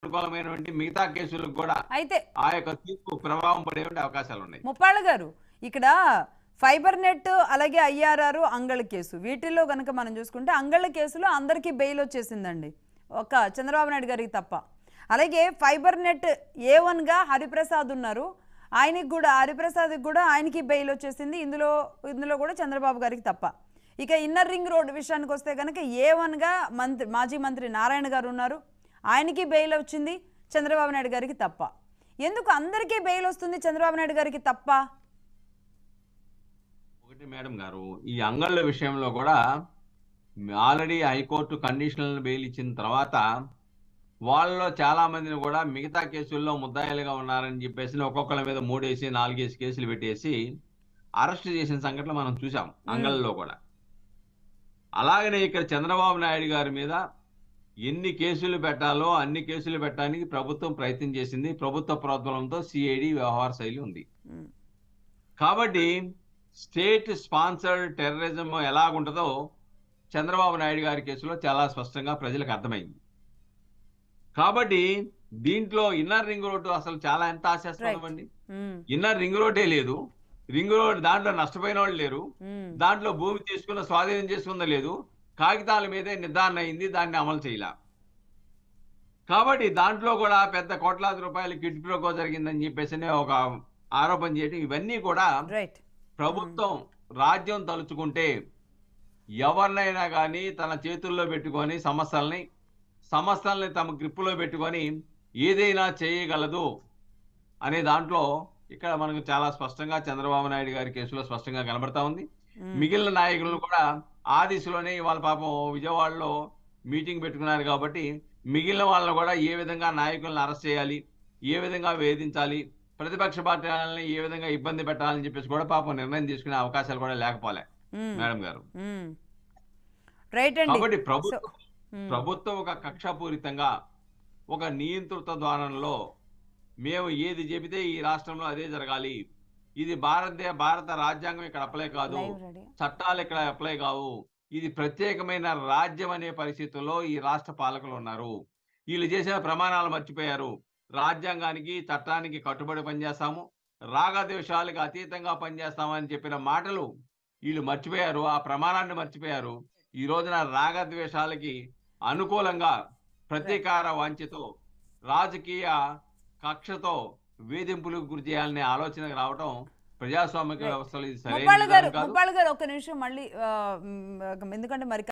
అనుకూలమైనటువంటి మిగతా కేసులకు కూడా అయితే ఆ యొక్క తీర్పు ప్రభావం పడేటువంటి అవకాశాలు ఉన్నాయి ముప్పాళ్ళ గారు ఇక్కడ ఫైబర్ నెట్ అలాగే ఐఆర్ఆర్ అంగళ కేసు వీటిల్లో కనుక మనం చూసుకుంటే అంగళ కేసులో అందరికీ బెయిల్ వచ్చేసిందండి ఒక చంద్రబాబు నాయుడు గారికి తప్ప అలాగే ఫైబర్ నెట్ ఏ వన్గా హరిప్రసాద్ ఉన్నారు ఆయనకి కూడా హరిప్రసాద్కి కూడా ఆయనకి బెయిల్ వచ్చేసింది ఇందులో ఇందులో కూడా చంద్రబాబు గారికి తప్ప ఇక ఇన్నర్ రింగ్ రోడ్ విషయానికి వస్తే కనుక ఏ వన్గా మంత్రి మాజీ మంత్రి నారాయణ గారు ఉన్నారు ఆయనకి బెయిల్ వచ్చింది చంద్రబాబు నాయుడు గారికి తప్ప ఎందుకు అందరికీ బెయిల్ వస్తుంది చంద్రబాబు నాయుడు గారికి తప్ప ఒకటి మేడం గారు ఈ అంగళ్ళ విషయంలో కూడా ఆల్రెడీ హైకోర్టు కండిషనల్ బెయిల్ ఇచ్చిన తర్వాత వాళ్ళలో చాలా మందిని కూడా మిగతా కేసుల్లో ముద్దాయిలుగా ఉన్నారని చెప్పేసి ఒక్కొక్కరి మీద మూడేసి నాలుగేసి కేసులు పెట్టేసి అరెస్ట్ చేసిన సంఘటనలు మనం చూసాం అంగళ్ళలో కూడా అలాగనే ఇక్కడ చంద్రబాబు నాయుడు గారి మీద ఎన్ని కేసులు పెట్టాలో అన్ని కేసులు పెట్టడానికి ప్రభుత్వం ప్రయత్నం చేసింది ప్రభుత్వ ప్రోద్బలంతో సిఐడి వ్యవహార శైలి ఉంది ఉమ్, కాబట్టి స్టేట్ స్పాన్సర్డ్ టెర్రరిజం ఎలాగుంటుందో చంద్రబాబు నాయుడు గారి కేసులో చాలా స్పష్టంగా ప్రజలకు అర్థమైంది కాబట్టి దీంట్లో ఇన్నర్ రింగ్ రోడ్డు అసలు చాలా ఎంత ఆశాస్పదం అండి ఉమ్, ఇన్నర్ రింగ్ రోడ్డే లేదు రింగ్ రోడ్ దాంట్లో నష్టపోయిన వాళ్ళు లేరు ఉమ్, దాంట్లో భూమి తీసుకున్న స్వాధీనం చేసుకుందా లేదు కాగితాల మీదే నిర్ధారణ అయింది దాన్ని అమలు చేయాల కాబట్టి దాంట్లో కూడా పెద్ద కోట్లాది రూపాయలు కిట్ ప్రోకో జరిగిందని చెప్పేసి ఒక ఆరోపణ చేయడం ఇవన్నీ కూడా రైట్ ప్రభుత్వం రాజ్యం తలుచుకుంటే ఎవరినైనా కానీ తన చేతుల్లో పెట్టుకొని సమస్యల్ని సమస్యల్ని తమ గ్రిప్పులో పెట్టుకొని ఏదైనా చేయగలదు అనే దాంట్లో ఇక్కడ మనకు చాలా స్పష్టంగా చంద్రబాబు నాయుడు గారి కేసులో స్పష్టంగా కనబడతా ఉంది ఉమ్, మిగిలిన నాయకులను కూడా ఆ దిశలోనే వాళ్ళ పాపం విజయవాడలో మీటింగ్ పెట్టుకున్నారు కాబట్టి మిగిలిన వాళ్ళని కూడా ఏ విధంగా నాయకులను అరెస్ట్ చేయాలి ఏ విధంగా వేధించాలి ప్రతిపక్ష పార్టీలని ఏ విధంగా ఇబ్బంది పెట్టాలని చెప్పేసి కూడా పాపం నిర్ణయం తీసుకునే అవకాశాలు కూడా లేకపోలే ఉమ్, మేడం గారు ఉమ్. రైట్ అండి కాబట్టి ప్రభుత్వం ఉమ్, ప్రభుత్వం ఒక కక్షపూరితంగా ఒక నియంత్రిత ద్వారంలో మేము ఏది చెబితే ఈ రాష్ట్రంలో అదే జరగాలి ఇది భారతదేశ భారత రాజ్యాంగం ఇక్కడ అప్లై కాదు లైవ్ రెడీ చట్టాలు ఇక్కడ అప్లై కావు ఇది ప్రత్యేకమైన రాజ్యం అనే పరిస్థితుల్లో ఈ రాష్ట్ర పాలకులు ఉన్నారు వీళ్ళు చేసిన ప్రమాణాలు మర్చిపోయారు రాజ్యాంగానికి చట్టానికి కట్టుబడి పనిచేస్తాము రాగద్వేషాలకు అతీతంగా పనిచేస్తామని చెప్పిన మాటలు వీళ్ళు మర్చిపోయారు ఆ ప్రమాణాన్ని మర్చిపోయారు ఈ రోజున రాగద్వేషాలకి అనుకూలంగా ప్రతీకార వాంఛతో రాజకీయ కక్షతో వేధింపులకు గురి చేయాలనే ఆలోచనకు రావటం ప్రజాస్వామిక Right. వ్యవస్థలో ఇది సరైన ముప్పాళ్ళ గారు విధానం కాదు ముప్పాళ్ళ గారు ఒక నిమిషం మళ్ళీ ఆ, మ్, ఎందుకంటే మరి